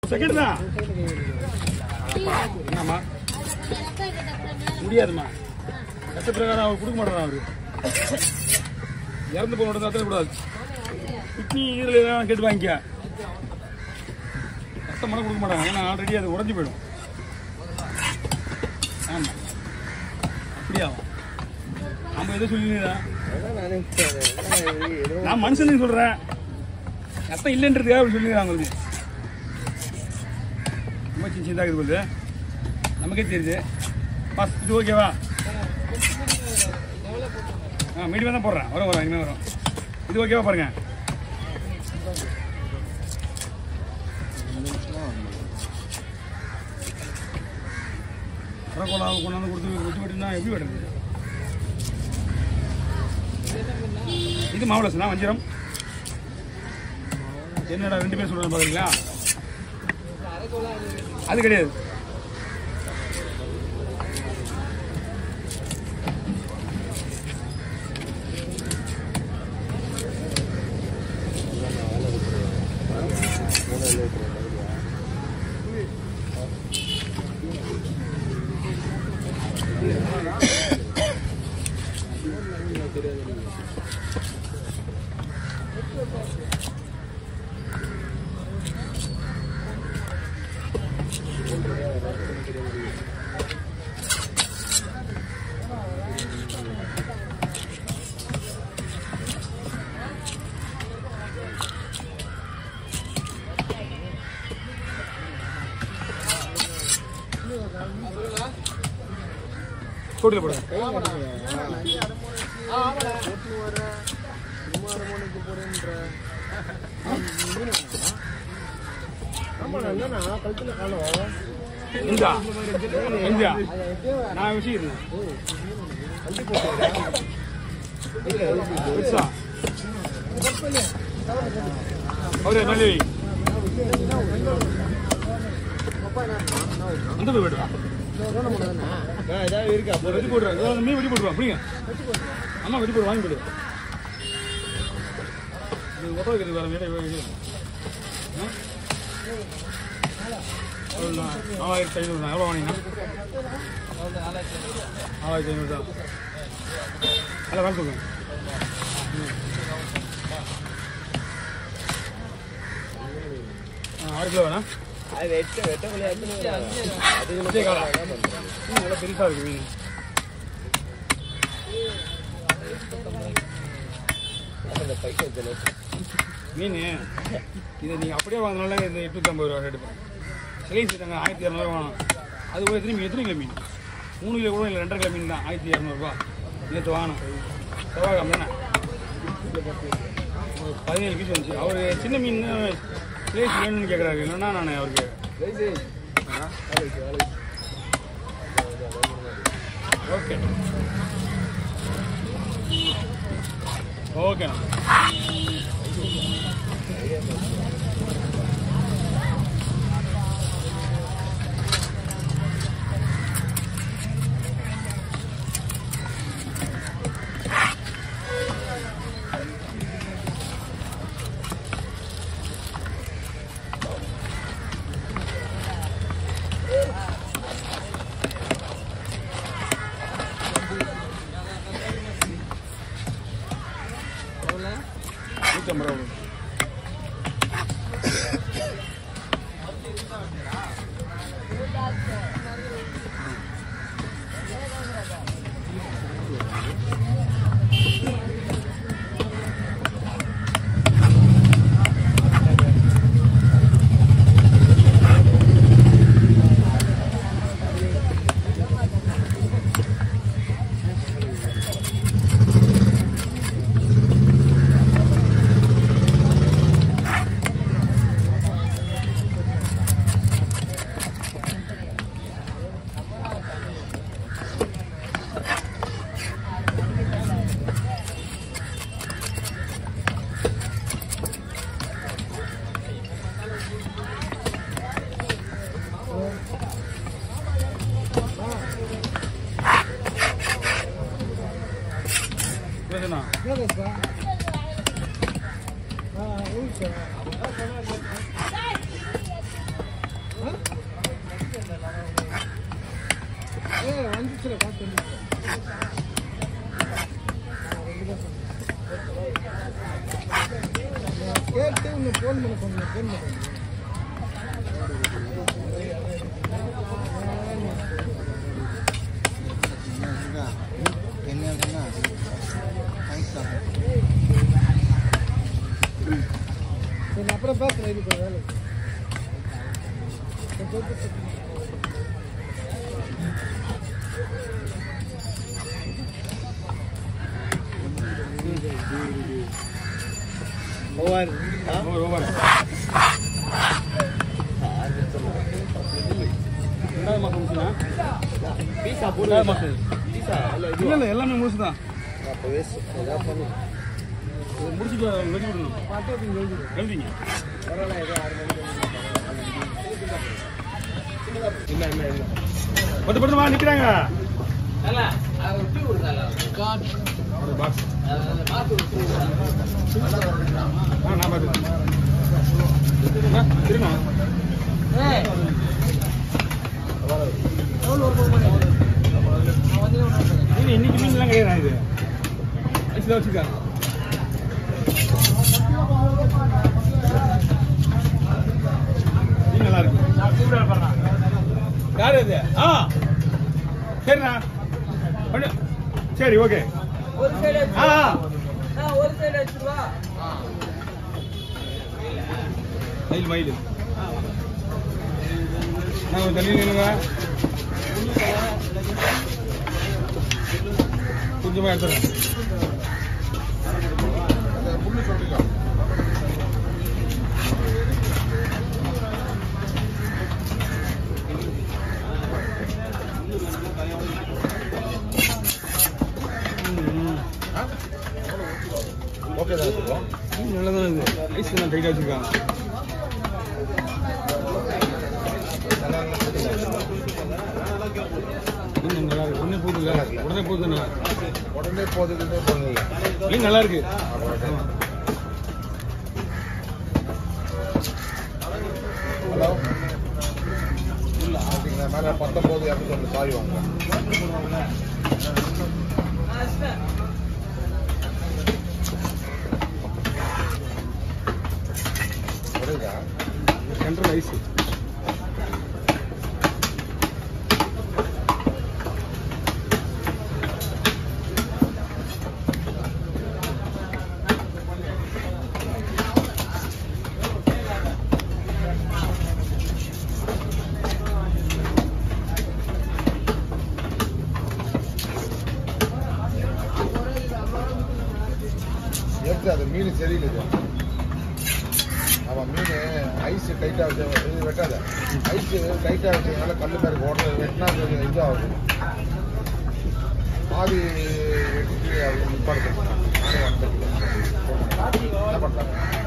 Second தான் என்னம்மா முடியாதும்மா சட்ட பிரகாரம் அவர் கொடுக்க மாட்டாரா அவரு இறந்து போன உடனே கூடாது கிட்னி இதில் ஏதாவது கேட்டு வாங்கிக்க ரத்தம் மட்டும் கொடுக்க மாட்டாங்க ஏன்னா ஆல்ரெடி அது உடஞ்சி போயிடும் ஆமாம் அப்படியா நம்ம எதை சொல்லிடுறா நான் மனுஷனுக்கு சொல்கிறேன் ரத்தம் இல்லைன்றதுக்காக அப்படி சொல்லிடுறாங்க உங்களுக்கு ரொம்ப சின்ன சின்னதாக இருக்குது போகுது நமக்கே தெரியுது பாஸ் இது ஓகேவா ஆ மீடியமாக தான் போடுறேன் வரும் வரும் இனிமேல் வரும் இது ஓகேவா பாருங்க வரக்கோலா கொண்டாந்து கொடுத்து விட்டு விட்டுனா எப்படி விடுறது இது மாவளசனா வஞ்சிரம் என்னடா ரெண்டு பேர் சொல்றேன் பாக்குறீங்களா அது கிடையாது போட்டுல போடுங்க இந்தா இந்தா நான் விஷயம் பெருசா அவரே நல்லி அந்த போய் விடுறா வெட்டி போடுறா ஏதாவது மீன் வெட்டி போடுவா அப்படிங்க அம்மா வெட்டி போடு வாங்கி போடு இது ஒட்ட வைக்கிறது வேற வேலை வேலை நாலாயிரத்தி ஐநூறு தான் எவ்வளோ வாங்கினீங்க நாலாயிரத்தி ஐநூறு தான் அதில் வேலை சொல்லுங்க ஆறு கிலோ வேணா விஜய் காலா ம், நல்லா பெருசா இருக்கு மீன் மீன் இதை நீங்கள் அப்படியே வாங்கினால இந்த எட்நூற்றி ஐம்பது ரூபா ரேட்டு சிலைஸ் தாங்க ஆயிரத்தி இரநூறுவா வாங்கணும் அது கூட திரும்பி எத்தனை கிலோ மீன் மூணு கிலோ கூட இல்லை ரெண்டரை கிலோ மீன் தான் ஆயிரத்தி இரநூறுபா நேற்று வாங்கணும் செவ்வாய்க்கிழமை தானே ஒரு பதினேழு பீஸ் வந்துச்சு அவர் சின்ன மீன் பிளேஸ் வேணும்னு கேட்குறாரு இல்லைன்னா நான் அவருக்கு ஓகே ஓகேண்ணா நூற்றம்பது ரூபா பிரச்சனை கேட்டு உனக்கு ஃபோன் பண்ண சொன்னேன் ஃபோன் பண்ண சரி அப்புறம் பேசுறேன் இது கொஞ்சம் வேலை ஓவர் ஓவர் ரெண்டாவது மாதம் முடிச்சுனா ரெண்டாவது மாதம் இல்லை இல்லை எல்லாமே முடிச்சு தான் முடிச்சுட்டு வெட்டி விடணும் எழுதிங்க பட்டு பட்டு வா நிற்கிறாங்க பாக்ஸ் ஆ நான் பார்த்துக்கிறேன் ஆ, திரும்ப மீன் இன்னைக்கு மீன்லாம் கிடையாது இது ஐஸ்ல வச்சுருக்காங்க மீன் நல்லா இருக்கு யார் இது ஆ சரிண்ணா பண்ணு சரி ஓகே ஆ ஆ. மயில் மயில் நான் கொஞ்சம் தள்ளி நில்லுங்க கொஞ்சமா எடுத்துறேன் ஓகே தான் சொல்லுவோம் நல்லா தான் இது ஐஸ் தான் டைட்டாக வச்சுருக்காங்க மீன் நல்லா இருக்கு உடனே போகுது உடனே போகுது நல்லா உடனே போதுக்குன்னே போதும் மீன் நல்லா இருக்கு ஹலோ அப்படிங்களா மேலே பத்தொம்போது இரநூத்தொன்று சாய் வாங்க புரியுதா சென்ட்ரல் ஐஸ் எப்படி அது மீன் சரியில்லை இது. ஆமாம் மீன் ஐஸ் டைட்டாக வச்சு இது வெட்டாத ஐஸ் டைட்டாக வச்சதுனால கல் மாதிரி ஓடுறது வெட்டினா அது இதாகும் பாதி வெட்டிட்டு அது நிப்பாடு நானே வந்துட்டேன் என்ன பண்ணுறாங்க